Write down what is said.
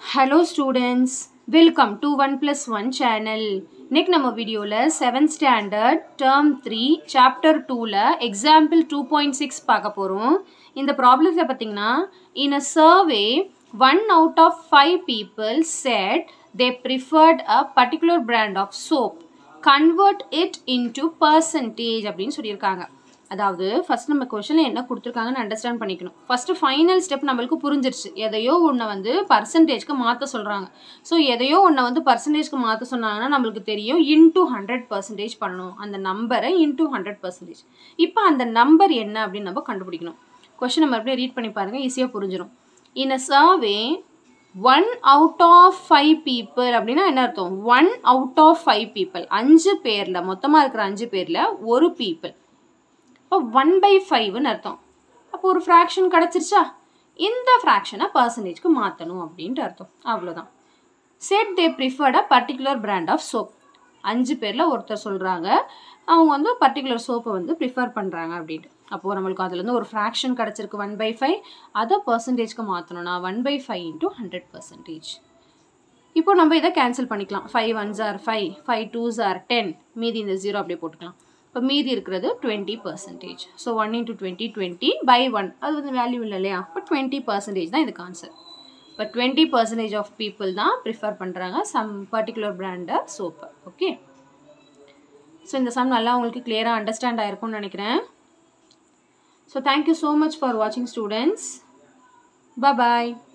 hello students welcome to one plus one channel இன்னைக்கு நம்ம வீடியோவில் seventh standard term three chapter டூவில் example two point six பார்க்க போகிறோம் இந்த ப்ராப்ளத்தில் பார்த்தீங்கன்னா in a survey one out of five people said they preferred a particular brand of soap convert it into percentage அப்படின்னு சொல்லியிருக்காங்க அதாவது ஃபர்ஸ்ட் நம்ம கொஷனில் என்ன கொடுத்துருக்காங்கன்னு அண்டர்ஸ்டாண்ட் பண்ணிக்கணும் ஃபர்ஸ்ட் ஃபைனல் ஸ்டெப் நம்மளுக்கு புரிஞ்சிருச்சு எதையோ ஒன்றை வந்து பர்சன்டேஜ்க்கு மாற்ற சொல்கிறாங்க ஸோ எதையோ ஒன்றை வந்து பர்சன்டேஜ்க்கு மாற்ற சொன்னாங்கன்னா நம்மளுக்கு தெரியும் இன்டூ ஹண்ட்ரட் பர்சன்டேஜ் பண்ணணும் அந்த நம்பரை இன்டூ ஹண்ட்ரட் பர்சன்டேஜ் இப்போ அந்த நம்பர் என்ன அப்படின்னு நம்ம கண்டுபிடிக்கணும் கொஷின் நம்ம அப்படியே ரீட் பண்ணி பாருங்கள் ஈஸியாக புரிஞ்சிடும் in a survey one out of five people அப்படின்னா என்ன அர்த்தம் one out of five people அஞ்சு பேரில் மொத்தமாக இருக்கிற அஞ்சு பேரில் ஒரு பீப்புள் இப்போ ஒன் பை ஃபைவ்னு அர்த்தம் அப்போ ஒரு ஃப்ராக்ஷன் கிடச்சிருச்சா இந்த ஃப்ராக்ஷனை பர்சன்டேஜ்க்கு மாற்றணும் அப்படின்ட்டு அர்த்தம் அவ்வளோதான் said they preferred a particular brand of soap அஞ்சு பேரில் ஒருத்தர் சொல்கிறாங்க அவங்க வந்து பர்டிகுலர் சோப்பை வந்து ப்ரிஃபர் பண்ணுறாங்க அப்படின்ட்டு அப்போது நம்மளுக்கு அதுலேருந்து ஒரு ஃப்ராக்ஷன் கிடச்சிருக்கு ஒன் பை ஃபைவ் அதை பர்சன்டேஜ்க்கு மாற்றணும்னா one by five into hundred percentage இப்போ நம்ம இதை கேன்சல் பண்ணிக்கலாம் five ones are five five twos are ten மீதி இந்த ஜீரோ அப்படியே போட்டுக்கலாம் இப்போ மீதி இருக்கிறது twenty percentage so one into twenty twenty by one அது வந்து வேல்யூ இல்லை இல்லையா இப்போ டுவெண்ட்டி பர்சன்டேஜ் தான் இதுக்கு ஆன்சர் இப்போ டுவெண்ட்டி பர்சன்டேஜ் ஆஃப் பீப்புள் தான் ப்ரிஃபர் பண்ணுறாங்க சம் பர்டிகுலர் பிராண்டை சோப்பை ஓகே ஸோ இந்த சம் நல்லா உங்களுக்கு கிளியராக அண்டர்ஸ்டாண்ட் ஆயிருக்கும்னு நினைக்கிறேன் so thank you so much for வாட்சிங் ஸ்டூடெண்ட்ஸ் பாய்